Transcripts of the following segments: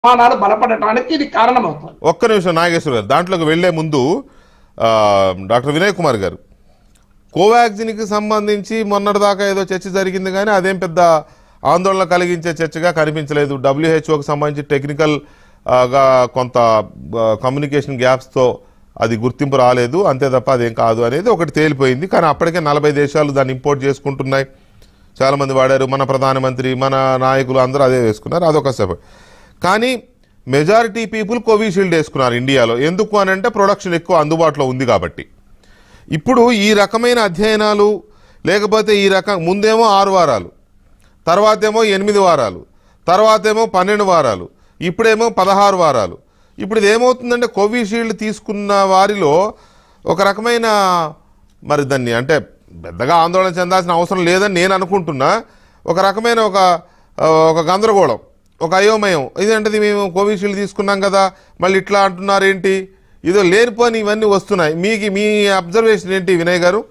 ప్రమాణాలు బలపడటానికి ఇది కారణమవుతుంది ఒక్క నిమిషం నాగేశ్వర గారు దాంట్లోకి వెళ్లే ముందు ఆ, డాక్టర్ వినయ్ కుమార్ గారు కోవాక్సిన్కి సంబంధించి మొన్నటిదాకా ఏదో చర్చ జరిగింది కానీ అదేం పెద్ద ఆందోళన కలిగించే చర్చగా కనిపించలేదు డబ్ల్యూహెచ్ఓకి సంబంధించి టెక్నికల్ ఆ, గా కొంత కమ్యూనికేషన్ గ్యాప్స్తో అది గుర్తింపు రాలేదు అంతే తప్ప అదేం కాదు అనేది ఒకటి తేలిపోయింది కానీ అప్పటికే నలభై దేశాలు దాన్ని ఇంపోర్ట్ చేసుకుంటున్నాయి చాలామంది వాడారు మన ప్రధానమంత్రి మన నాయకులు అందరూ అదే వేసుకున్నారు అదొక సభ కానీ మెజారిటీ పీపుల్ కోవిషీల్డ్ వేసుకున్నారు ఇండియాలో ఎందుకు అని అంటే ప్రొడక్షన్ ఎక్కువ అందుబాటులో ఉంది కాబట్టి ఇప్పుడు ఈ రకమైన అధ్యయనాలు లేకపోతే ఈ రకం ముందేమో ఆరు వారాలు తర్వాతేమో ఎనిమిది వారాలు తర్వాతేమో పన్నెండు వారాలు ఇప్పుడేమో పదహారు వారాలు ఇప్పుడు ఇది ఏమవుతుందంటే కోవిషీల్డ్ తీసుకున్న వారిలో ఒక రకమైన మరి దాన్ని అంటే పెద్దగా ఆందోళన చెందాల్సిన అవసరం లేదని నేను అనుకుంటున్నా ఒక రకమైన ఒక ఆ, ఒక గందరగోళం ఒక అయోమయం ఇదేంటది మేము కోవిషీల్డ్ తీసుకున్నాం కదా మళ్ళీ ఇట్లా అంటున్నారు ఏంటి ఇదో లేనిపోని ఇవన్నీ వస్తున్నాయి మీకు మీ అబ్జర్వేషన్ ఏంటి వినయ్ గారు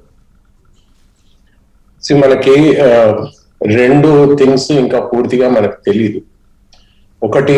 సో మనకి ఆ, రెండు థింగ్స్ ఇంకా పూర్తిగా మనకు తెలియదు ఒకటి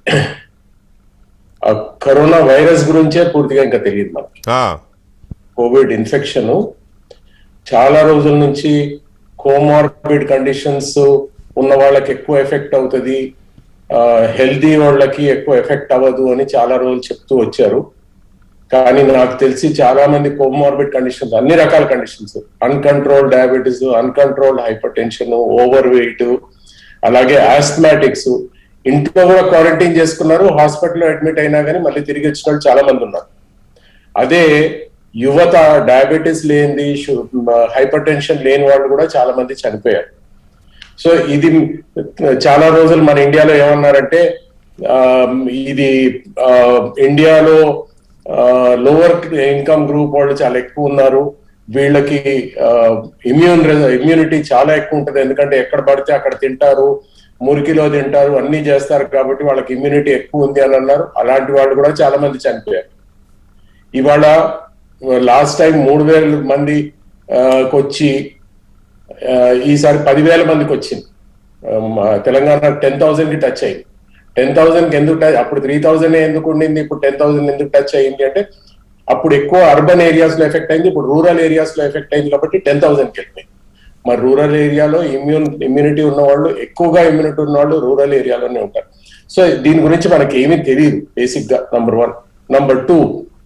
ఆ కరోనా వైరస్ గురించే పూర్తిగా ఇంకా తెలియదు మనకి ఆ, కోవిడ్ ఇన్ఫెక్షన్ చాలా రోజుల నుంచి కోమార్బిడ్ కండిషన్స్ ఉన్న వాళ్ళకి ఎక్కువ ఎఫెక్ట్ అవుతుంది హెల్దీ వాళ్ళకి ఎక్కువ ఎఫెక్ట్ అవ్వదు అని చాలా రోజులు చెప్తూ వచ్చారు కానీ నాకు తెలిసి చాలా మంది కోమార్బిడ్ కండిషన్స్ అన్ని రకాల conditions uncontrol diabetes uncontrolled hypertension overweight అలాగే ఆస్థమాటిక్స్ ఇంట్లో కూడా క్వారంటైన్ చేసుకున్నారు హాస్పిటల్లో అడ్మిట్ అయినా కానీ మళ్ళీ తిరిగి వచ్చిన వాళ్ళు చాలా మంది ఉన్నారు అదే యువత డయాబెటీస్ లేనిది హైపర్ టెన్షన్ లేని వాళ్ళు కూడా చాలా మంది చనిపోయారు సో ఇది చాలా రోజులు మన ఇండియాలో ఏమన్నారంటే ఆ, ఇది ఆ, ఇండియాలో లోవర్ ఇన్కమ్ గ్రూప్ వాళ్ళు చాలా ఎక్కువ ఉన్నారు వీళ్ళకి ఇమ్యూన్ ఇమ్యూనిటీ చాలా ఎక్కువ ఉంటుంది ఎందుకంటే ఎక్కడ పడితే అక్కడ తింటారు మురికిలో తింటారు అన్ని చేస్తారు కాబట్టి వాళ్ళకి ఇమ్యూనిటీ ఎక్కువ ఉంది అని అన్నారు అలాంటి వాళ్ళు కూడా చాలా మంది చనిపోయారు ఇవాళ లాస్ట్ టైం మూడు వేల మంది ఆ, వచ్చి ఆ, ఈసారి పదివేల మందికి వచ్చింది ఆ, మా తెలంగాణ టెన్ థౌసండ్ కి టచ్ అయింది టెన్ థౌసండ్ కి ఎందుకు టచ్ అప్పుడు త్రీ థౌసండ్ ఎందుకు ఉండింది ఇప్పుడు టెన్ థౌసండ్ ఎందుకు టచ్ అయింది అంటే అప్పుడు ఎక్కువ అర్బన్ ఏరియాస్ లో ఎఫెక్ట్ అయింది ఇప్పుడు రూరల్ ఏరియాస్ లో ఎఫెక్ట్ అయింది కాబట్టి టెన్ థౌసండ్ కి వెళ్ళిపోయింది మరి రూరల్ ఏరియాలో ఇమ్యూన్ ఇమ్యూనిటీ ఉన్న వాళ్ళు ఎక్కువగా ఇమ్యూనిటీ ఉన్న వాళ్ళు రూరల్ ఏరియాలోనే ఉంటారు సో దీని గురించి మనకి ఏమీ తెలియదు బేసిక్ గా నంబర్ వన్ నంబర్ టూ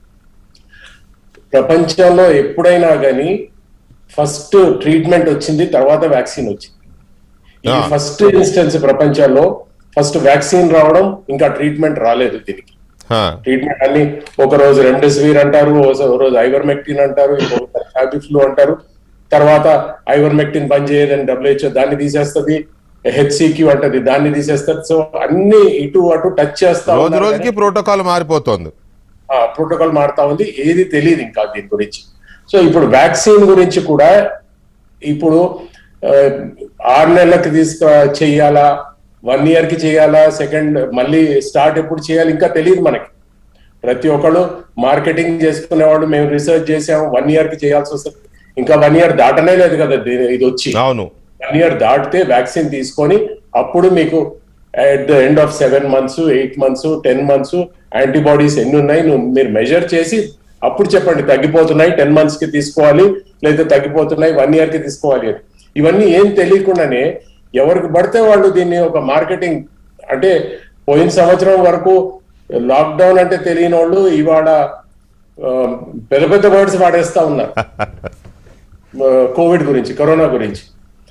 ప్రపంచంలో ఎప్పుడైనా కానీ ఫస్ట్ ట్రీట్మెంట్ వచ్చింది తర్వాత వ్యాక్సిన్ వచ్చింది ఇది Ah. ఫస్ట్ ఇన్స్టెన్స్ ప్రపంచంలో ఫస్ట్ వ్యాక్సిన్ రావడం ఇంకా ట్రీట్మెంట్ రాలేదు దీనికి ఆ, ట్రీట్మెంట్ అన్ని ఒక రోజు రెమ్డెసివిర్ అంటారు ఒక రోజు ఐవర్మెక్టిన్ అంటారు ఇంకొకసారి ఫ్యాబిఫ్లూ అంటారు తర్వాత ఐవర్మెక్టిన్ పని చేయదని డబ్ల్యూహెచ్ఓ దాన్ని తీసేస్తుంది హెచ్సిక్యూ అంటది దాన్ని తీసేస్తారు సో అన్ని ఇటు అటు టచ్ చేస్తా రోజు ఉన్నారు రోజుకి ప్రోటోకాల్ మారిపోతోంది ప్రోటోకాల్ మారుతా ఉంది ఏది తెలియదు ఇంకా దీని గురించి సో ఇప్పుడు వ్యాక్సిన్ గురించి కూడా ఇప్పుడు ఆ, ఆరు నెలలకు తీసుకు చెయ్యాలా వన్ ఇయర్ కి చేయాలా సెకండ్ మళ్ళీ స్టార్ట్ ఎప్పుడు చేయాలి ఇంకా తెలియదు మనకి ప్రతి ఒక్కళ్ళు మార్కెటింగ్ చేసుకునే వాళ్ళు మేము రీసెర్చ్ చేసాము వన్ ఇయర్ కి చేయాల్సి వస్తుంది ఇంకా వన్ ఇయర్ దాటనే లేదు కదా దీ- ఇది వచ్చి అవును వన్ ఇయర్ దాటితే వ్యాక్సిన్ తీసుకొని అప్పుడు మీకు at the end of seven months eight months ten months antibodies ఎన్ని ఉన్నాయి నువ్వు మీరు మెజర్ చేసి అప్పుడు చెప్పండి తగ్గిపోతున్నాయి టెన్ మంత్స్ కి తీసుకోవాలి లేదా తగ్గిపోతున్నాయి వన్ ఇయర్ కి తీసుకోవాలి అని ఇవన్నీ ఏం తెలియకుండానే ఎవరికి పడితే వాళ్ళు దీన్ని ఒక మార్కెటింగ్ అంటే పోయిన సంవత్సరం వరకు లాక్డౌన్ అంటే తెలియని వాళ్ళు ఇవాళ ఆ, పెద్ద పెద్ద వర్డ్స్ వాడేస్తా ఉన్నారు కోవిడ్ గురించి కరోనా గురించి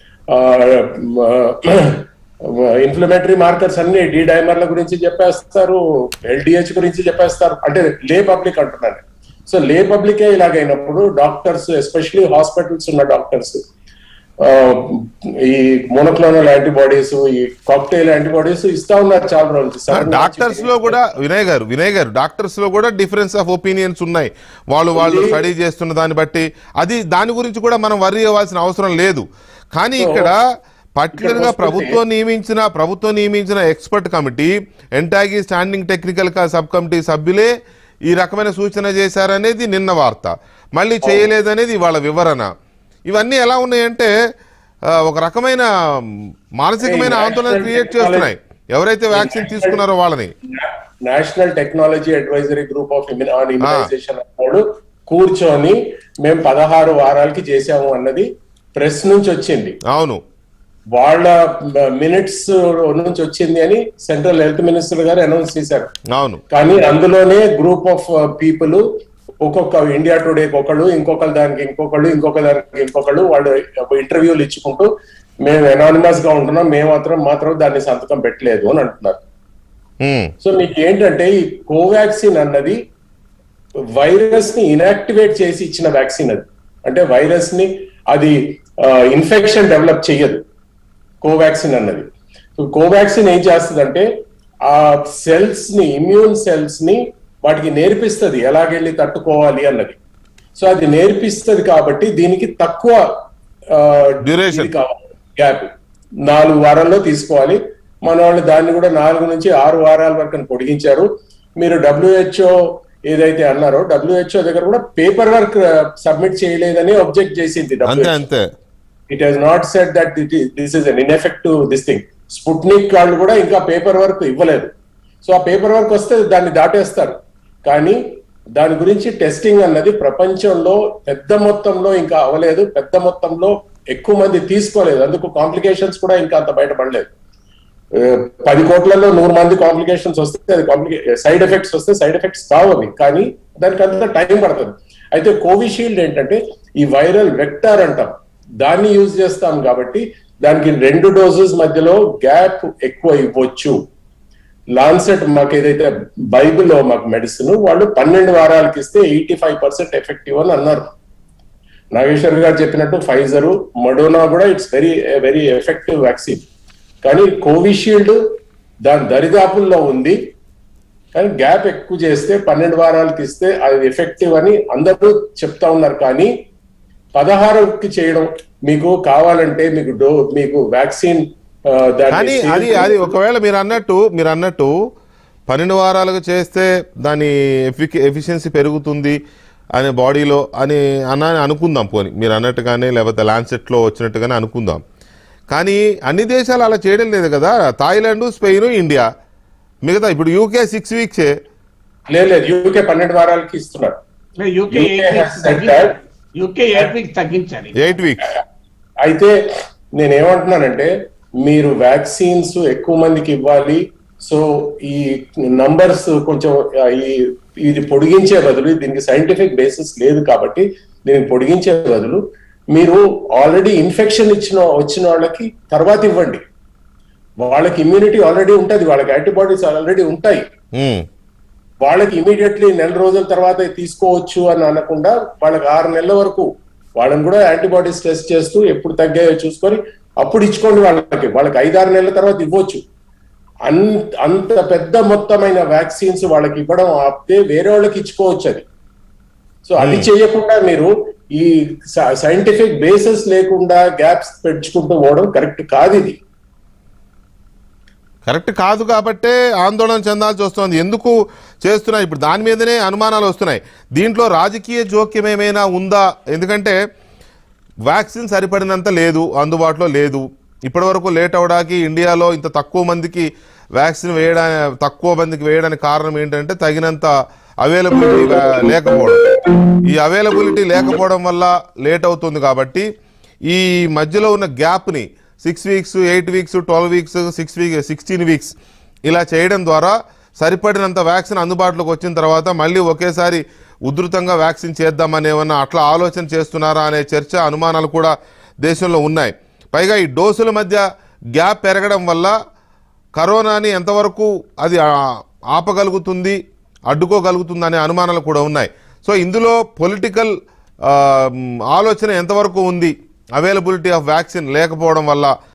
ఇన్ఫ్లమేటరీ మార్కర్స్ అన్ని డి డైమర్ల గురించి చెప్పేస్తారు ఎల్డిహెచ్ గురించి చెప్పేస్తారు అంటే లే పబ్లిక్ అంటున్నాను సో లే పబ్లికే ఇలాగైనప్పుడు డాక్టర్స్ ఎస్పెషలీ హాస్పిటల్స్ ఉన్న డాక్టర్స్ ఈ మోనోక్లోనల్ యాంటీబాడీస్ ఈ కాక్టైల్ యాంటీబాడీస్ ఇస్తా ఉన్నారు చాలా రోజులు Sudden గా డాక్టర్స్ లో కూడా వినయ్ గారు వినయ్ గారు డాక్టర్స్ లో కూడా డిఫరెన్స్ ఆఫ్ ఒపీనియన్స్ ఉన్నాయి వాళ్ళు వాళ్ళు ఉంది. స్టడీ చేస్తున్న దాన్ని బట్టి అది దాని గురించి కూడా మనం వర్రీ అవ్వాల్సిన అవసరం లేదు కానీ ఇక్కడ పర్టికులర్ గా ఇక్కడికి వస్తే- ప్రభుత్వం నియమించిన ప్రభుత్వం నియమించిన expert committee NTAGI standing technical subcommittee సభ్యులే ఈ రకమైన సూచన చేశారనేది నిన్న వార్త మళ్ళీ చేయలేదనేది వాళ్ళ వివరణ ఇవన్నీ ఎలా ఉన్నాయంటే ఆ, ఒక రకమైన మానసికమైన Hey, ఆందోళన national క్రియేట్ technology- చేస్తున్నాయి ఎవరైతే వ్యాక్సిన్ తీసుకున్నారో వాళ్ళని national technology advisory group of on immunisation అన్నాడు కూర్చొని మేము పదహారు వారాలకి చేసాము అన్నది ప్రెస్ నుంచి వచ్చింది అవును వాళ్ళ మినిట్స్ నుంచి వచ్చింది అని central health minister garu announce చేశారు అవును కానీ అందులోనే గ్రూప్ ఆఫ్ పీపుల్ ఒక్కొక్క ఇండియా టుడేకి ఒకళ్ళు ఇంకొకరు దానికి ఇంకొకళ్ళు ఇంకొక దానికి ఇంకొకళ్ళు వాళ్ళు ఇంటర్వ్యూలు ఇచ్చుకుంటూ మేము ఎనానిమస్ గా ఉంటున్నాం మేము మాత్రం మాత్రం దాన్ని సంతకం పెట్టలేదు అని అంటున్నారు ఉమ్, సో మీకు ఏంటంటే ఈ కోవాక్సిన్ అన్నది వైరస్ ని ఇనాక్టివేట్ చేసి ఇచ్చిన వ్యాక్సిన్ అది అంటే వైరస్ ని అది ఇన్ఫెక్షన్ డెవలప్ చెయ్యదు కోవాక్సిన్ అన్నది సో కోవాక్సిన్ ఏం చేస్తుందంటే ఆ సెల్స్ ని ఇమ్యూన్ సెల్స్ ని వాటికి నేర్పిస్తుంది ఎలాగెళ్ళి తట్టుకోవాలి అన్నది సో అది నేర్పిస్తుంది కాబట్టి దీనికి తక్కువ Duration. గ్యాప్ నాలుగు వారాల్లో తీసుకోవాలి మన వాళ్ళు దాన్ని కూడా నాలుగు నుంచి ఆరు వారాల వరకు అని పొడిగించారు మీరు డబ్ల్యూహెచ్ఓ ఏదైతే అన్నారో డబ్ల్యూహెచ్ఓ దగ్గర కూడా పేపర్ వర్క్ సబ్మిట్ చేయలేదని అబ్జెక్ట్ చేసింది అంతే WHO. అంతే it has not set that this is an ineffective this thing Sputnik వాళ్ళు కూడా ఇంకా పేపర్ వర్క్ ఇవ్వలేదు సో ఆ పేపర్ వర్క్ వస్తే దాన్ని దాటేస్తారు కానీ దాని గురించి టెస్టింగ్ అన్నది ప్రపంచంలో పెద్ద మొత్తంలో ఇంకా అవ్వలేదు పెద్ద మొత్తంలో ఎక్కువ మంది తీసుకోలేదు అందుకు కాంప్లికేషన్స్ కూడా ఇంకా అంత బయటపడలేదు ఆ, పది కోట్లలో నూరు మంది కాంప్లికేషన్స్ వస్తే అది కాంప్లికే సైడ్ ఎఫెక్ట్స్ వస్తే సైడ్ ఎఫెక్ట్స్ కావు అవి కానీ దానికి అంత టైం పడుతుంది అయితే కోవిషీల్డ్ ఏంటంటే ఈ వైరల్ వెక్టార్ అంటాం దాన్ని యూజ్ చేస్తాం కాబట్టి దానికి రెండు డోసెస్ మధ్యలో గ్యాప్ ఎక్కువ ఇవ్వచ్చు లాన్సెట్ మాకు ఏదైతే బైబిల్లో మాకు మెడిసిన్ వాళ్ళు పన్నెండు వారాలకి ఇస్తే ఎయిటీ ఫైవ్ పర్సెంట్ ఎఫెక్టివ్ అని అన్నారు నాగేశ్వర్ గారు చెప్పినట్టు ఫైజర్ మడోనా కూడా it's very very effective vaccine కానీ కోవిషీల్డ్ దాని దరిదాపుల్లో ఉంది కానీ గ్యాప్ ఎక్కువ చేస్తే పన్నెండు వారాలకి ఇస్తే అది ఎఫెక్టివ్ అని అందరూ చెప్తా ఉన్నారు కానీ పదహారుకి చేయడం మీకు కావాలంటే మీకు డో మీకు వ్యాక్సిన్ ఆ, దాన్ని కానీ అది అది ఒకవేళ మీరు అన్నట్టు మీరు అన్నట్టు పన్నెండు వారాలకు చేస్తే దాని ఎఫిక్ ఎఫిషియన్సీ పెరుగుతుంది అనే బాడీలో అని అన్న అనుకుందాం పోని మీరు అన్నట్టుగానే లేకపోతే ల్యాన్సెట్లో వచ్చినట్టుగానే అనుకుందాం కానీ అన్ని దేశాలు అలా చేయడం లేదు కదా థాయిలాండ్ స్పెయిన్ ఇండియా మిగతా ఇప్పుడు యూకే సిక్స్ వీక్సే లేదు లేదు యూకే పన్నెండు వారాలకి ఇస్తున్నారు UK UK eight has weeks said తగ్గించారు that- యూకే ఎయిట్ వీక్స్ తగ్గించారు ఎయిట్ వీక్స్ అయితే నేను ఏమంటున్నానంటే మీరు వ్యాక్సిన్స్ ఎక్కువ మందికి ఇవ్వాలి సో ఈ నంబర్స్ కొంచెం ఆ, ఈ ఇది పొడిగించే బదులు దీనికి సైంటిఫిక్ బేసిస్ లేదు కాబట్టి దీనికి పొడిగించే బదులు మీరు ఆల్రెడీ ఇన్ఫెక్షన్ ఇచ్చిన వచ్చిన వాళ్ళకి తర్వాత ఇవ్వండి వాళ్ళకి ఇమ్యూనిటీ ఆల్రెడీ ఉంటుంది వాళ్ళకి యాంటీబాడీస్ ఆల్రెడీ ఉంటాయి వాళ్ళకి ఇమీడియట్లీ నెల రోజుల తర్వాత తీసుకోవచ్చు అని అనకుండా వాళ్ళకి ఆరు నెలల వరకు వాళ్ళని కూడా యాంటీబాడీస్ టెస్ట్ చేస్తూ ఎప్పుడు తగ్గాయో చూసుకొని అప్పుడు ఇచ్చుకోండి వాళ్ళకి వాళ్ళకి ఐదారు నెలల తర్వాత ఇవ్వచ్చు అంత అంత పెద్ద మొత్తమైన వ్యాక్సిన్స్ వాళ్ళకి ఇవ్వడం ఆపితే వేరే వాళ్ళకి ఇచ్చుకోవచ్చు అది సో అది చేయకుండా మీరు ఈ సైంటిఫిక్ బేసిస్ లేకుండా గ్యాప్స్ పెంచుకుంటూ పోవడం కరెక్ట్ కాదు ఇది కరెక్ట్ కాదు కాబట్టే ఆందోళన చెందాల్సి వస్తుంది ఎందుకు చేస్తున్నాయి ఇప్పుడు దాని మీదనే అనుమానాలు వస్తున్నాయి దీంట్లో రాజకీయ జోక్యం ఏమైనా ఉందా ఎందుకంటే వ్యాక్సిన్ సరిపడినంత లేదు అందుబాటులో లేదు ఇప్పటివరకు లేట్ అవడానికి ఇండియాలో ఇంత తక్కువ మందికి వ్యాక్సిన్ వేయడానికి తక్కువ మందికి వేయడానికి కారణం ఏంటంటే తగినంత అవైలబిలిటీ లేకపోవడం ఈ అవైలబిలిటీ లేకపోవడం వల్ల లేట్ అవుతుంది కాబట్టి ఈ మధ్యలో ఉన్న గ్యాప్ని six weeks eight weeks twelve weeks six week sixteen weeks ఇలా చేయడం ద్వారా సరిపడినంత వ్యాక్సిన్ అందుబాటులోకి వచ్చిన తర్వాత మళ్ళీ ఒకేసారి ఉధృతంగా వ్యాక్సిన్ చేద్దామని ఏమన్నా అట్లా ఆలోచన చేస్తున్నారా అనే చర్చ అనుమానాలు కూడా దేశంలో ఉన్నాయి పైగా ఈ డోసుల మధ్య గ్యాప్ పెరగడం వల్ల కరోనాని ఎంతవరకు అది ఆ, ఆపగలుగుతుంది అడ్డుకోగలుగుతుంది అనే అనుమానాలు కూడా ఉన్నాయి సో ఇందులో పొలిటికల్ ఆలోచన ఎంతవరకు ఉంది అవైలబిలిటీ ఆఫ్ వ్యాక్సిన్ లేకపోవడం వల్ల